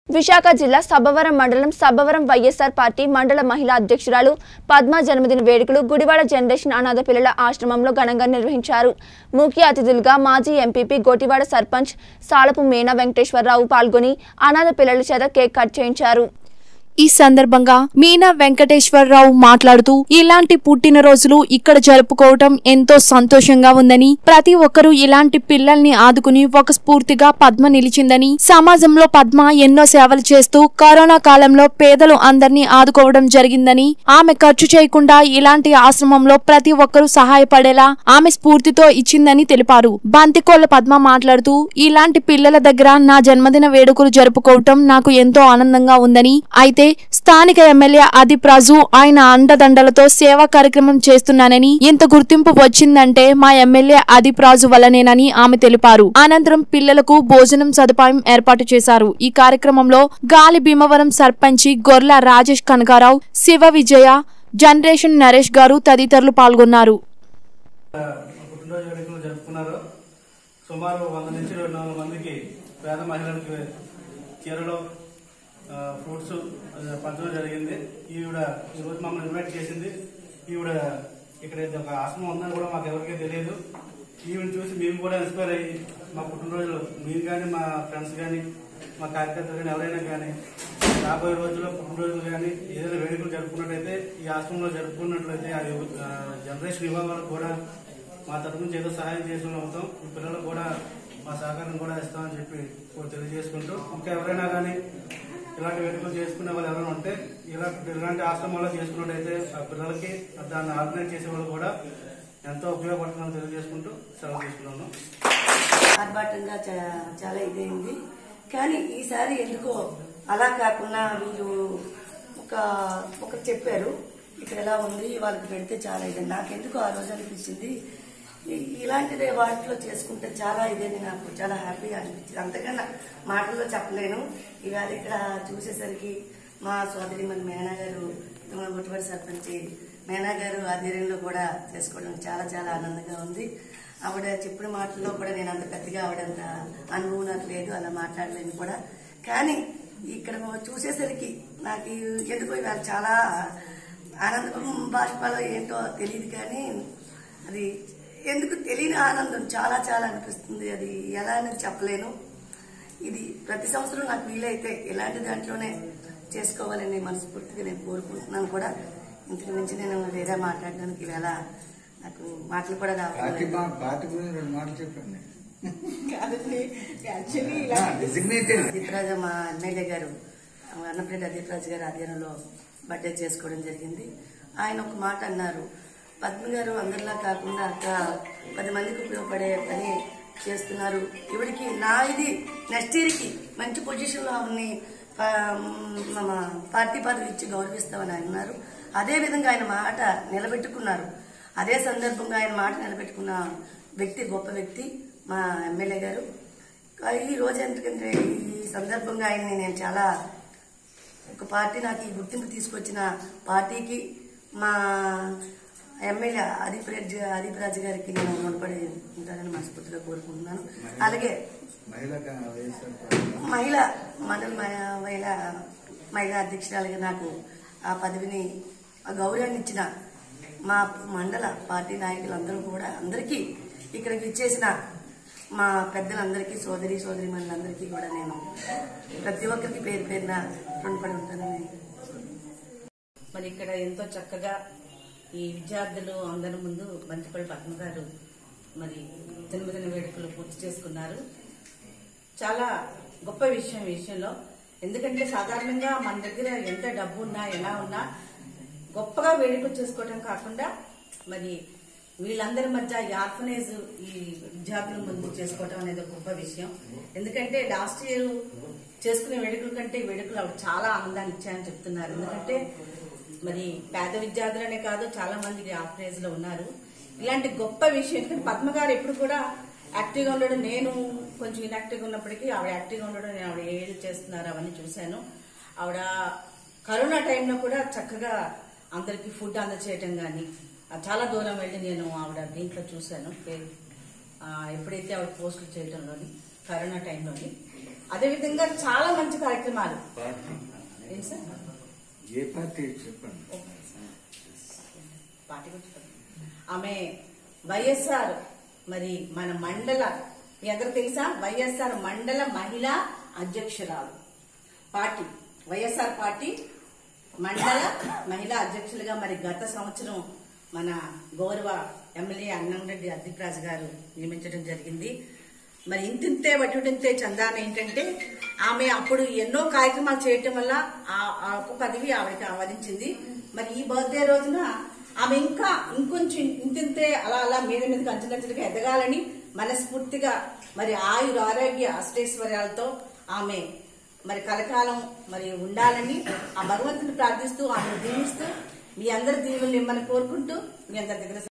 విశాఖ జిల్లా సబ్బవరం మండలం సబ్బవరం వైఎస్ఆర్ పార్టీ మండల మహిళా అధ్యక్షురాలు పద్మ జన్మదిన వేడుకలు గుడివాడ జనరేషన్ అనాథ పిల్లల ఆశ్రమంలో ఘనంగా నిర్వహించారు ముఖ్య అతిథులుగా మాజీ ఎంపీపీ గోటివాడ సర్పంచ్ సాలపు మీనా వెంకటేశ్వరరావు పాల్గొని అనాథ పిల్లల చేత కేక్ కట్ చేయించారు ఈ సందర్భంగా మీనా వెంకటేశ్వరరావు మాట్లాడుతూ ఇలాంటి పుట్టినరోజులు ఇక్కడ జరుపుకోవటం ఎంతో సంతోషంగా ఉందని ప్రతి ఒక్కరూ ఇలాంటి పిల్లల్ని ఆదుకుని ఒక స్ఫూర్తిగా పద్మ నిలిచిందని సమాజంలో పద్మ ఎన్నో సేవలు చేస్తూ కరోనా కాలంలో పేదలు అందరినీ ఆదుకోవడం జరిగిందని ఆమె ఖర్చు చేయకుండా ఇలాంటి ఆశ్రమంలో ప్రతి ఒక్కరూ సహాయపడేలా ఆమె స్ఫూర్తితో ఇచ్చిందని తెలిపారు బంతికోళ్ల పద్మ మాట్లాడుతూ ఇలాంటి పిల్లల దగ్గర నా జన్మదిన వేడుకలు జరుపుకోవటం నాకు ఎంతో ఆనందంగా ఉందని అయితే స్థానిక ఎమ్మెల్యే అదిప్ రాజు ఆయన అండదండలతో సేవా కార్యక్రమం చేస్తున్నానని ఇంత గుర్తింపు వచ్చిందంటే మా ఎమ్మెల్యే అదిప్ రాజు వల్లనేనని ఆమె తెలిపారు అనంతరం పిల్లలకు భోజనం సదుపాయం ఏర్పాటు చేశారు ఈ కార్యక్రమంలో గాలి భీమవరం సర్పంచి గొర్ల రాజేష్ కనకారావు శివ విజయ జనరేషన్ నరేష్ గారు తదితరులు పాల్గొన్నారు పుట్టినరోజు వేడుకలు జరుపుకున్నారు సుమారు వంద నుంచి రెండు వందల మందికి పేద మహిళలకు చీరలు ఆ, ఫ్రూట్స్ ఆ, పంచడం జరిగింది ఈవిడ ఈరోజు మమ్మల్ని ఇన్వైట్ చేసింది ఈవిడ ఇక్కడ ఇది ఒక ఆశ్రమం ఉందని కూడా మాకు ఎవరికీ తెలియదు ఈవిడ చూసి మేము కూడా ఇన్స్పైర్ అయ్యి మా పుట్టినరోజులు మేము కానీ మా ఫ్రెండ్స్ కానీ మా కార్యకర్తలు కానీ ఎవరైనా కానీ రాబోయే రోజుల్లో పుట్టినరోజులు కానీ ఏదైనా వేడుకలు జరుపుకున్నట్టయితే ఈ ఆశ్రమంలో జరుపుకున్నట్లయితే అది ఆ, జనరేషన్ ఇవ్వ వరకు కూడా మా తరపు నుంచి ఏదో సహాయం చేసిన అవుతాం ఈ పిల్లలకు కూడా మా సహకారం కూడా ఇస్తామని చెప్పి కూడా తెలియజేసుకుంటూ ఇంకా ఎవరైనా కానీ ఇలాంటి వేడుకలు చేసుకునే వాళ్ళు ఎవరైనా ఉంటే ఇలా ఇలాంటి ఆశ్రమాల్లో చేసుకున్నట్టయితే ఆ పిల్లలకి దాన్ని ఆర్గనైజ్ చేసే వాళ్ళు కూడా ఎంతో ఉపయోగపడుతుందని తెలియజేసుకుంటూ సెలవు తీసుకున్నాను ఆర్భాటంగా చా- చాలా ఇదైంది కానీ ఈసారి ఎందుకో అలా కాకుండా వీళ్ళు ఒక ఒకరు చెప్పారు ఇక్కడ ఎలా ఉంది వాళ్ళకి పెడితే చాలా ఇదని నాకెందుకు ఆ రోజు అనిపించింది ఇ- ఇలాంటిదే వాటిలో చేసుకుంటే చాలా ఇదని నాకు చాలా హ్యాపీగా అనిపించింది అంతకన్నా మాటల్లో చెప్పలేను ఇవాళ ఇక్కడ చూసేసరికి మా సోదరి మన మేనా గారు మన గుట్టుబడి సర్పంచ్ మేనా గారు ఆధ్వర్యంలో కూడా చేసుకోవడం చాలా చాలా ఆనందంగా ఉంది ఆవిడ చెప్పిన మాటల్లో కూడా నేను అంత పెద్దగా ఆవిడంత అనుభవం నాకు లేదు అలా మాట్లాడలేను కూడా కానీ ఇక్కడ చూసేసరికి నాకు ఎందుకో ఇవాళ చాలా ఆనందం బాష్పాలో ఏంటో తెలియదు కానీ అది ఎందుకు తెలియని ఆనందం చాలా చాలా అనిపిస్తుంది అది ఎలా అనేది చెప్పలేను ఇది ప్రతి సంవత్సరం నాకు వీలైతే ఇలాంటి దాంట్లోనే చేసుకోవాలని మనస్ఫూర్తిగా నేను కోరుకుంటున్నాను కూడా ఇంతకు మించి నేను వేరే మాట్లాడడానికి ఈవేళ నాకు మాటలు కూడా పార్టీ రావట్లేదు మా పార్టీ గురించి రెండు మాటలు చెప్పండి కాదండి యాక్చువల్లీ ఇలా డిజిగ్నేటెడ్ దీపరాజు మా ఎమ్మెల్యే గారు అన్నప్రెడ్డి అదీపరాజు గారి ఆధ్వర్యంలో బర్త్డే చేసుకోవడం జరిగింది ఆయన ఒక మాట అన్నారు పద్మ గారు అందరిలా కాకుండా అక్క పది మందికి ఉపయోగపడే పని చేస్తున్నారు ఇవిడికి నా ఇది నెక్స్ట్ ఇయర్కి మంచి పొజిషన్లో ఆమెని మన పార్టీ పదవి ఇచ్చి గౌరవిస్తామని ఆయన అన్నారు అదే విధంగా ఆయన మాట నిలబెట్టుకున్నారు అదే సందర్భంగా ఆయన మాట నిలబెట్టుకున్న వ్యక్తి గొప్ప వ్యక్తి మా ఎమ్మెల్యే గారు ఈ రోజు ఎందుకంటే ఈ సందర్భంగా ఆయన్ని నేను చాలా ఒక పార్టీ నాకు ఈ గుర్తింపు తీసుకొచ్చిన పార్టీకి మా ఎమ్మెల్యే అదిప్రాజ్ అదిప్రాజ్ గారికి నేను రుణపడి ఉంటానని మనస్ఫూర్తిగా కోరుకుంటున్నాను అలాగే మహిళా వైఎస్ఆర్ పార్టీ మహిళ మండల మహి- మహిళ మహిళా అధ్యక్షురాలుగా నాకు ఆ పదవిని ఆ గౌరవాన్ని ఇచ్చిన మా మండల పార్టీ నాయకులందరూ కూడా అందరికీ ఇక్కడికి ఇచ్చేసిన మా పెద్దలందరికీ సోదరి సోదరి మనులందరికీ కూడా నేను ప్రతి ఒక్కరికి పేరు పేరున రుణపడి ఉంటానని మరి ఇక్కడ ఎంతో చక్కగా ఈ విద్యార్థులు అందరి ముందు బంతిపల్లి పద్మ గారు మరి జన్మదిన వేడుకలు పూర్తి చేసుకున్నారు చాలా గొప్ప విషయం ఈ విషయంలో ఎందుకంటే సాధారణంగా మన దగ్గర ఎంత డబ్బు ఉన్నా ఎలా ఉన్నా గొప్పగా వేడుకలు చేసుకోవడం కాకుండా మరి వీళ్ళందరి మధ్య ఈ ఆర్ఫనేజ్ ఈ విద్యార్థుల ముందు చేసుకోవడం అనేది ఒక గొప్ప విషయం ఎందుకంటే లాస్ట్ ఇయర్ చేసుకునే వేడుకల కంటే ఈ వేడుకలు ఆవిడ చాలా ఆనందాన్ని ఇచ్చాయని చెప్తున్నారు ఎందుకంటే మరి పేద విద్యార్థులనే కాదు చాలా మంది ఆర్ఫనేజ్ లో ఉన్నారు ఇలాంటి గొప్ప విషయం ఎందుకంటే పద్మ గారు ఎప్పుడు కూడా యాక్టివ్గా ఉండడం నేను కొంచెం ఇన్యాక్టివ్గా ఉన్నప్పటికీ ఆవిడ యాక్టివ్గా ఉండడం నేను ఆవిడ ఏది చేస్తున్నారు అవన్నీ చూశాను ఆవిడ కరోనా టైంలో కూడా చక్కగా అందరికి ఫుడ్ అందచేయటం కానీ చాలా దూరం వెళ్ళి నేను ఆవిడ దీంట్లో చూశాను పే- ఆ, ఎప్పుడైతే ఆవిడ పోస్టులు చేయడంలోని కరోనా టైంలోని అదేవిధంగా చాలా మంచి కార్యక్రమాలు పార్టీ ఏంటి సార్ ఏ పార్టీ చెప్పండి పార్టీ గురించి చెప్పండి. ఆమె వైఎస్ఆర్ మరి మన మండల మీ అందరికి తెలుసా వైఎస్ఆర్ మండల మహిళా అధ్యక్షురాలు పార్టీ వైఎస్ఆర్ పార్టీ మండల మహిళా అధ్యక్షులుగా మరి గత సంవత్సరం మన గౌరవ ఎమ్మెల్యే అన్నంరెడ్డి అద్దీప్రాజు గారు నియమించడం జరిగింది మరి ఇంతింతే వటుడింతే చందాన ఏంటంటే ఆమె అప్పుడు ఎన్నో కార్యక్రమాలు చేయటం వల్ల ఆ- ఆ ఒక్క పదవి ఆవిడకి ఆవరించింది మరి ఈ బర్త్డే రోజున ఆమె ఇంకా ఇంకొంచెం ఇంతింతే అలా అలా మీద మీద అంచెలంచెలుగా ఎదగాలని మనస్ఫూర్తిగా మరి ఆయుర ఆరోగ్య అష్టైశ్వర్యాలతో ఆమె మరి కలకాలం మరి ఉండాలని ఆ భగవంతుని ప్రార్థిస్తూ ఆమెను దీవిస్తూ మీ అందరి దీవుల్ని ఇమ్మని కోరుకుంటూ మీ అందరి దగ్గర